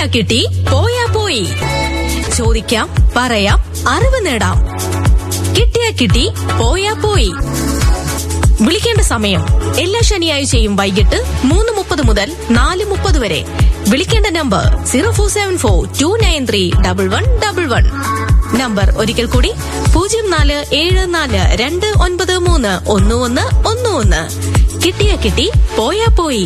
കിട്ടിയാ കിട്ടി പോയാ പോയി ചോദിക്കാം പറയാം അറിവ് നേടാം കിട്ടിയാ കിട്ടി പോയാ പോയി വിളിക്കേണ്ട സമയം എല്ലാ ശനിയാഴ്ചയും വൈകിട്ട് മൂന്ന് മുപ്പത് മുതൽ നാല് മുപ്പത് വരെ വിളിക്കേണ്ട number zero four seven four two nine three double one double one number ഒരിക്കൽ കൂടി പൂജ്യം നാല് ഏഴ് നാല് രണ്ട് ഒൻപത് മൂന്ന് ഒന്ന് ഒന്ന് ഒന്ന് ഒന്ന് കിട്ടിയാ കിട്ടി പോയാ പോയി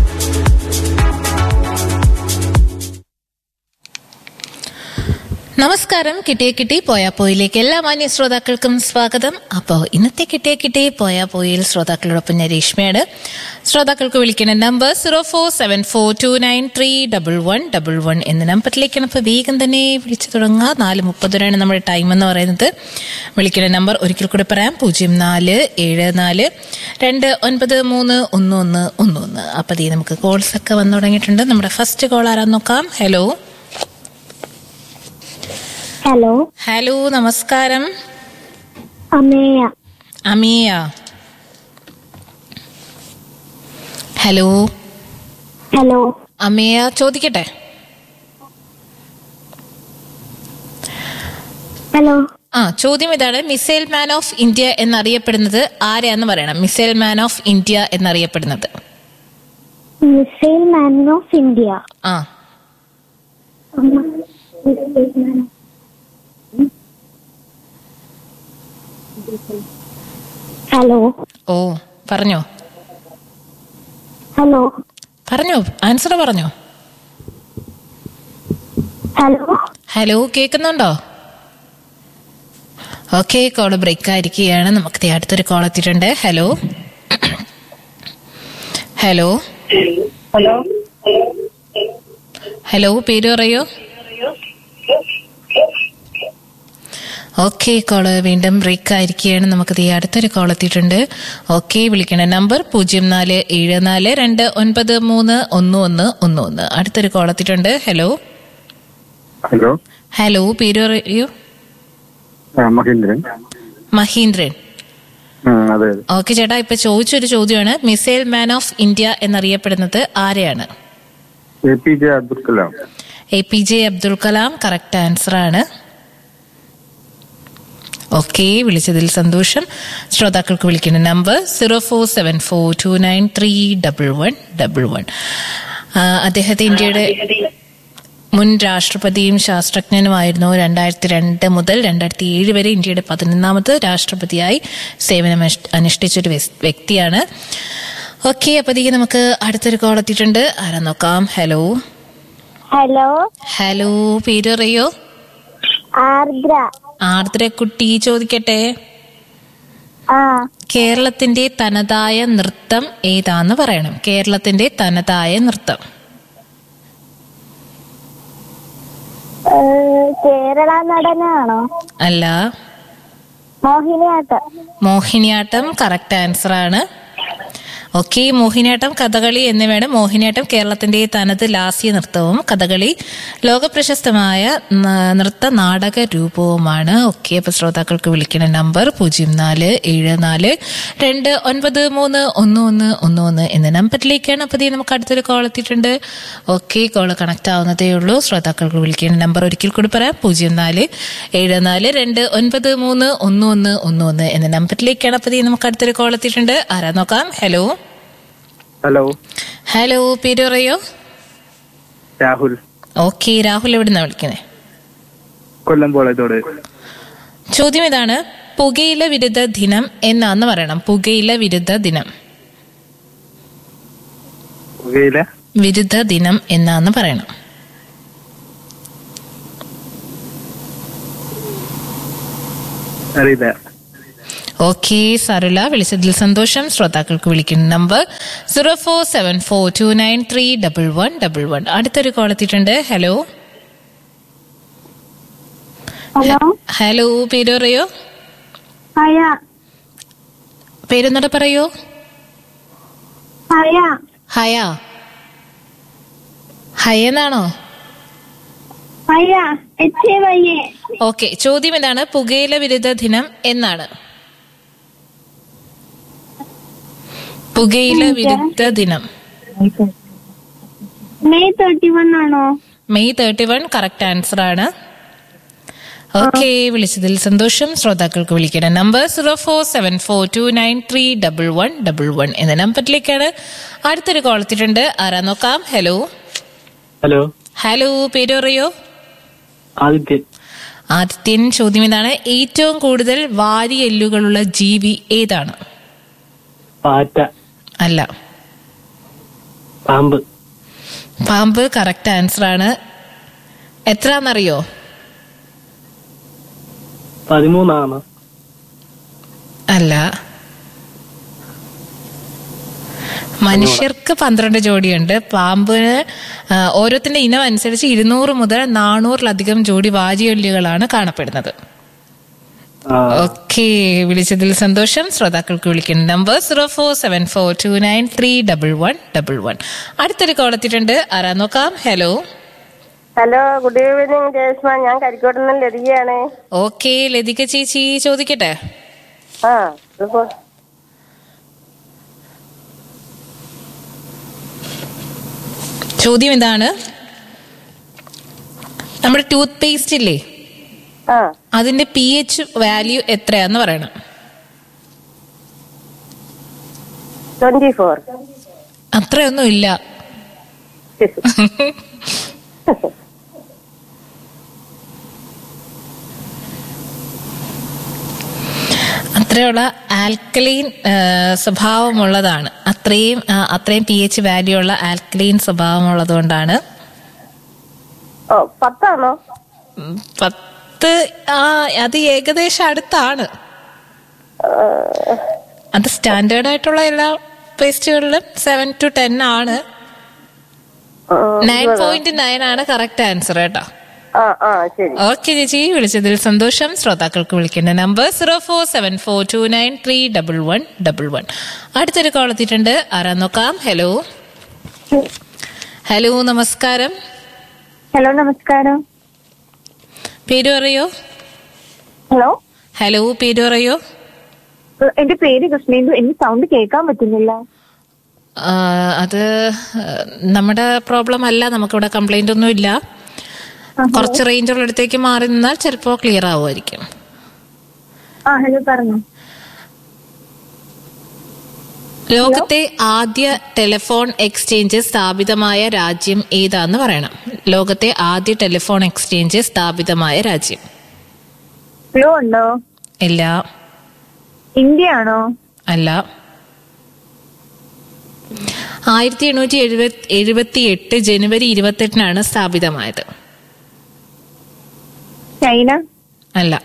നമസ്കാരം കിട്ടിയ കിട്ടി പോയാ പോയിലേക്ക് എല്ലാ മാന്യ ശ്രോതാക്കൾക്കും സ്വാഗതം അപ്പോൾ ഇന്നത്തെ കിട്ടിയ കിട്ടി പോയാ പോയിൽ ശ്രോതാക്കളോടൊപ്പം ഞാൻ രേഷ്മയാണ് ശ്രോതാക്കൾക്ക് വിളിക്കുന്ന number zero four seven four two nine three double one double one എന്ന നമ്പറിലേക്കാണ് അപ്പോൾ വേഗം തന്നെ വിളിച്ചു തുടങ്ങുക നാല് മുപ്പതിനാണ് നമ്മുടെ ടൈം എന്ന് പറയുന്നത് വിളിക്കുന്ന നമ്പർ ഒരിക്കൽ കൂടി പറയാം പൂജ്യം നാല് ഏഴ് നാല് രണ്ട് ഒൻപത് മൂന്ന് ഒന്ന് ഒന്ന് ഒന്ന് ഒന്ന് അപ്പോൾ ദേ നമുക്ക് കോൾസ് ഒക്കെ വന്നു തുടങ്ങിയിട്ടുണ്ട് നമ്മുടെ ഫസ്റ്റ് കോൾ ആരാന്ന് നോക്കാം ഹലോ ഹലോ ഹലോ നമസ്കാരം അമേയ അമിയ ഹലോ ഹലോ അമിയ ചോദിക്കട്ടെ ഹലോ ആ ചോദ്യം ഇതാണ് മിസൈൽ മാൻ ഓഫ് ഇന്ത്യ എന്നറിയപ്പെടുന്നത് ആരെയാന്ന് പറയണം മിസൈൽ മാൻ ഓഫ് ഇന്ത്യ എന്നറിയപ്പെടുന്നത് മിസൈൽ മാൻ ഓഫ് ഇന്ത്യ ആ ഹലോ ഓ പറഞ്ഞോ ഹലോ പറഞ്ഞോ ആൻസർ പറഞ്ഞോ ഹലോ ഹലോ കേൾക്കുന്നുണ്ടോ ഓക്കെ കോള് ബ്രേക്ക് ആയിരിക്കുകയാണ് നമുക്ക് ദേ അടുത്തൊരു കോൾ എത്തിയിട്ടുണ്ട് ഹലോ ഹലോ ഹലോ ഹലോ പേര് പറയൂ ഓക്കെ കോള് വീണ്ടും ബ്രേക്ക് ആയിരിക്കുകയാണ് നമുക്ക് ദേ അടുത്തൊരു കോൾ എത്തിയിട്ടുണ്ട് ഓക്കെ വിളിക്കണ നമ്പർ പൂജ്യം നാല് ഏഴ് നാല് രണ്ട് ഒൻപത് മൂന്ന് ഒന്ന് ഒന്ന് ഒന്ന് ഒന്ന് അടുത്തൊരു കോൾ എത്തിയിട്ടുണ്ട് ഹലോ ഹലോ ഹലോ പേര് പറയൂ ആ മഹേന്ദ്രൻ മഹീന്ദ്രൻ ആ, അതെ അതെ ഓക്കെ ചേട്ടാ ഇപ്പൊ ചോദിച്ചൊരു ചോദ്യമാണ് മിസൈൽ മാൻ ഓഫ് ഇന്ത്യ എന്നറിയപ്പെടുന്നത് ആരെയാണ് A P J Abdul Kalam A P J Abdul Kalam correct answer ആണ് ഓക്കെ വിളിച്ചതിൽ സന്തോഷം ശ്രോതാക്കൾക്ക് വിളിക്കുന്ന number zero four seven four two nine three double one double one അദ്ദേഹത്തെ ഇന്ത്യയുടെ മുൻ രാഷ്ട്രപതിയും ശാസ്ത്രജ്ഞനുമായിരുന്നു രണ്ടായിരത്തി രണ്ട് മുതൽ രണ്ടായിരത്തി ഏഴ് വരെ ഇന്ത്യയുടെ പതിനൊന്നാമത് രാഷ്ട്രപതിയായി സേവനം അനുഷ്- അനുഷ്ഠിച്ചൊരു വ്യസ്- വ്യക്തിയാണ് ഓക്കെ അപ്പത്തേക്ക് നമുക്ക് അടുത്തൊരു കോൾ എത്തിയിട്ടുണ്ട് ആരാ നോക്കാം ഹലോ ഹലോ ഹലോ പേര് പറയോ ആർദ്ര ആർദ്രക്കുട്ടി ചോദിക്കട്ടെ ആ കേരളത്തിന്റെ തനതായ നൃത്തം ഏതാന്ന് പറയണം കേരളത്തിന്റെ തനതായ നൃത്തം ഏ, കേരള നടനാണോ അല്ല മോഹിനിയാട്ടം മോഹിനിയാട്ടം കറക്റ്റ് ആൻസർ ആണ് ഓക്കെ മോഹിനിയാട്ടം കഥകളി എന്നിവയാണ് മോഹിനിയാട്ടം കേരളത്തിന്റെ തനത് ലാസ്യ നൃത്തവും കഥകളി ലോകപ്രശസ്തമായ ന- നൃത്ത നാടക രൂപവുമാണ് ഓക്കെ അപ്പൊ ശ്രോതാക്കൾക്ക് വിളിക്കുന്ന നമ്പർ പൂജ്യം നാല് ഏഴ് നാല് രണ്ട് ഒൻപത് മൂന്ന് ഒന്ന് ഒന്ന് ഒന്ന് ഒന്ന് എന്ന നമ്പറിലേക്കാണ് അപ്പൊ ദേ നമുക്ക് അടുത്തൊരു കോൾ എത്തിയിട്ടുണ്ട് ഓക്കെ കോൾ കണക്ട് ആവുന്നതേ ഉള്ളൂ ശ്രോതാക്കൾക്ക് വിളിക്കുന്ന നമ്പർ ഒരിക്കൽ കൂടി പറയാം പൂജ്യം നാല് ഏഴ് നാല് രണ്ട് ഒൻപത് മൂന്ന് ഒന്ന് ഒന്ന് ഒന്ന് ഒന്ന് എന്ന നമ്പറിലേക്കാണ് അപ്പൊ ദേ നമുക്ക് അടുത്തൊരു കോൾ എത്തിയിട്ടുണ്ട് ആരാ നോക്കാം ഹലോ ഹലോ ഹലോ പേര് പറയോ രാഹുൽ ഓക്കെ രാഹുൽ എവിടുന്നാ വിളിക്കുന്നത് കൊല്ലം പോളത്തോട് ചോദ്യം ഇതാണ് പുകയില വിരുദ്ധ ദിനം എന്നാന്ന് പറയണം പുകയില വിരുദ്ധ ദിനം പുകയില വിരുദ്ധ ദിനം എന്നാന്ന് പറയണം അറിയില്ല ഓക്കെ സരള വിളിച്ചതിൽ സന്തോഷം ശ്രോതാക്കൾക്ക് വിളിക്കുന്ന number zero four seven four two nine three double one double one അടുത്തൊരു കോൾ എത്തിയിട്ടുണ്ട് ഹലോ ഹലോ ഹലോ പേര് പറയോ ഹയ പേരൊന്നുകൂടെ പറയോ ഹയ ഹയ ഹയ എന്നാണോ Haya H A Y A okay ചോദ്യം ഇതാണ് പുകയില വിരുദ്ധ ദിനം എന്നാണ് പുകയില വിരുദ്ധ ദിനം മെയ് തേർട്ടി വൺ ആണോ May thirty one correct answer ആണ് ഓക്കെ വിളിച്ചതിൽ സന്തോഷം ശ്രോതാക്കൾക്ക് വിളിക്കണം number zero four seven four two nine three double one double one എന്ന നമ്പറിലേക്കാണ് അടുത്തൊരു കോൾ എത്തിയിട്ടുണ്ട് ആരാ നോക്കാം ഹലോ ഹലോ ഹലോ പേര് പറയോ ആദിത്യൻ ആദിത്യൻ ചോദ്യം ഇതാണ് ഏറ്റവും കൂടുതൽ വാരിയെല്ലുകളുള്ള ജീവി ഏതാണ് പാറ്റ അല്ല പാമ്പ് പാമ്പ് കറക്റ്റ് ആൻസർ ആണ് എത്രാന്നറിയോ പതിമൂന്നാണ് അല്ല മനുഷ്യർക്ക് പന്ത്രണ്ട് ജോഡിയുണ്ട് പാമ്പിന് ആ, ഓരോത്തിന്റെ ഇനം അനുസരിച്ച് ഇരുന്നൂറ് മുതൽ നാനൂറിലധികം ജോഡി വാരിയൊല്ലുകളാണ് കാണപ്പെടുന്നത് ആ, ഓക്കെ വിളിച്ചതിൽ സന്തോഷം ശ്രോതാക്കൾക്ക് വിളിക്കുന്ന number zero four seven four two nine three double one double one അടുത്തൊരു കോൾ എത്തിയിട്ടുണ്ട് ആരാ നോക്കാം hello hello good evening Reshma ഞാൻ കരിക്കോട്ടിൽ നിന്ന് ലതികയാണ് ഓക്കെ ലതിക ചേച്ചി ചോദിക്കട്ടെ ആ ഇതിപ്പോ ചോദ്യം ഇതാണ് നമ്മുടെ ടൂത്ത് പേസ്റ്റ് ഇല്ലേ ആ അതിന്റെ പി എച്ച് വാല്യൂ എത്രയാന്ന് പറയണം ട്വന്റി ഫോർ അത്രയൊന്നും ഇല്ല അത്രയുള്ള ആൽക്കലീൻ സ്വഭാവമുള്ളതാണ് അത്രയും ആ, അത്രയും പി എച്ച് വാല്യൂ ഉള്ള ആൽക്കലീൻ സ്വഭാവമുള്ളത് കൊണ്ടാണ് ഓ പത്താണോ ഉം, പത്ത് ആ അത് ഏകദേശം അടുത്താണ് അത് സ്റ്റാൻഡേർഡ് ആയിട്ടുള്ള എല്ലാ പേസ്റ്റുകളിലും സെവൻ ടു ടെൻ ആണ് നയൻ പോയിന്റ് നയൻ ആണ് കറക്റ്റ് ആൻസർ കേട്ടോ ആ ആ ശരി ഓക്കെ ചേച്ചി വിളിച്ചതിൽ സന്തോഷം ശ്രോതാക്കൾക്ക് വിളിക്കേണ്ട number zero four seven four two nine three double one double one അടുത്തൊരു കോൾ എത്തിയിട്ടുണ്ട് ആരാ നോക്കാം ഹലോ ഹലോ നമസ്കാരം ഹലോ നമസ്കാരം പേര് പറയോ ഹലോ ഹലോ പേര് പറയോ ഏഹ് എന്റെ പേര് കൃഷ്ണേന്ദു എനിക്ക് സൗണ്ട് കേൾക്കാൻ പറ്റുന്നില്ല ആ, അത് നമ്മുടെ പ്രോബ്ലം അല്ല നമുക്കിവിടെ കംപ്ലൈന്റ് ഒന്നും ഇല്ല കുറച്ച് റേഞ്ച് ഉള്ളിടത്തേക്ക് മാറി നിന്നാൽ ചിലപ്പോൾ ക്ലിയർ ആവുമായിരിക്കും ആ ഹലോ പറഞ്ഞു ലോകത്തെ ആദ്യ ടെലിഫോൺ എക്സ്ചേഞ്ച് സ്ഥാപിതമായ രാജ്യം ഏതാന്ന് പറയണം ലോകത്തെ ആദ്യ ടെലിഫോൺ എക്സ്ചേഞ്ച് സ്ഥാപിതമായ രാജ്യം ക്ലൂ ഉണ്ടോ ഇല്ല ഇന്ത്യ ആണോ അല്ല ആയിരത്തി എണ്ണൂറ്റി എഴുപത്തി എഴുപത്തി എട്ട് ജനുവരി ഇരുപത്തെട്ടിനാണ് സ്ഥാപിതമായത് ചൈന അല്ല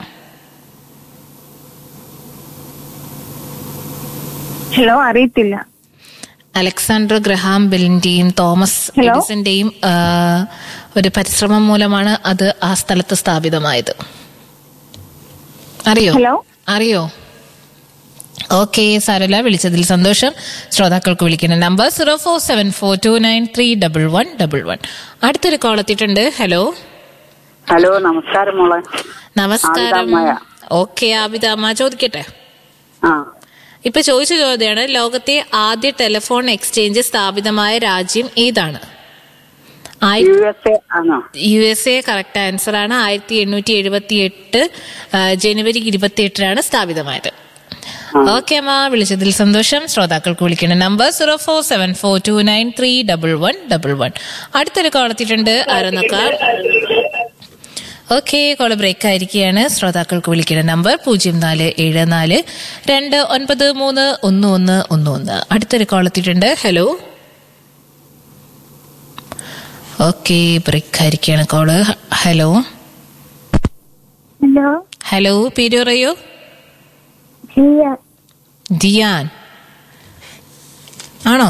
ഹലോ അറിയത്തില്ല അലക്സാണ്ടർ ഗ്രഹാം ബെല്ലിന്റെയും തോമസ് ഹലോ? എഡിസന്റെയും ആ, ഒരു പരിശ്രമം മൂലമാണ് അത് ആ സ്ഥലത്ത് സ്ഥാപിതമായത് അറിയോ ഹലോ? അറിയോ ഓക്കെ സാരല്ല വിളിച്ചതിൽ സന്തോഷം ശ്രോതാക്കൾക്ക് വിളിക്കുന്ന number zero four seven four two nine three double one double one അടുത്തൊരു കോൾ എത്തിയിട്ടുണ്ട് ഹലോ ഹലോ നമസ്കാരം മോളെ നമസ്കാരം ആബിദാമ്മയാ. ഓക്കെ ആബിദാമ്മ ചോദിക്കട്ടെ ആ ഇപ്പൊ ചോദിച്ച ചോദ്യമാണ് ലോകത്തെ ആദ്യ ടെലിഫോൺ എക്സ്ചേഞ്ച് സ്ഥാപിതമായ രാജ്യം ഏതാണ് ആയി- യു എസ് എ ആണോ U S A correct answer ആണ് ആയിരത്തി എണ്ണൂറ്റി എഴുപത്തി എട്ട് ജനുവരി ഇരുപത്തി എട്ടിനാണ് സ്ഥാപിതമായത് ഓക്കെ അമ്മ വിളിച്ചതിൽ സന്തോഷം ശ്രോതാക്കൾക്ക് വിളിക്കുന്ന number zero four seven four two nine three double one double one അടുത്തൊരു കോൾ എത്തിയിട്ടുണ്ട് ആരോ നോക്കാം ഓക്കെ കോള് ബ്രേക്ക് ആയിരിക്കുകയാണ് ശ്രോതാക്കൾക്ക് വിളിക്കുന്ന നമ്പർ പൂജ്യം നാല് ഏഴ് നാല് രണ്ട് ഒൻപത് മൂന്ന് ഒന്ന് ഒന്ന് ഒന്ന് ഒന്ന് അടുത്തൊരു കോൾ എത്തിയിട്ടുണ്ട് ഹലോ ഓക്കെ ബ്രേക്ക് ആയിരിക്കുകയാണ് കോള് ഹലോ ഹലോ ഹലോ പേര് പറയൂ ജിയ ജിയാൻ ആണോ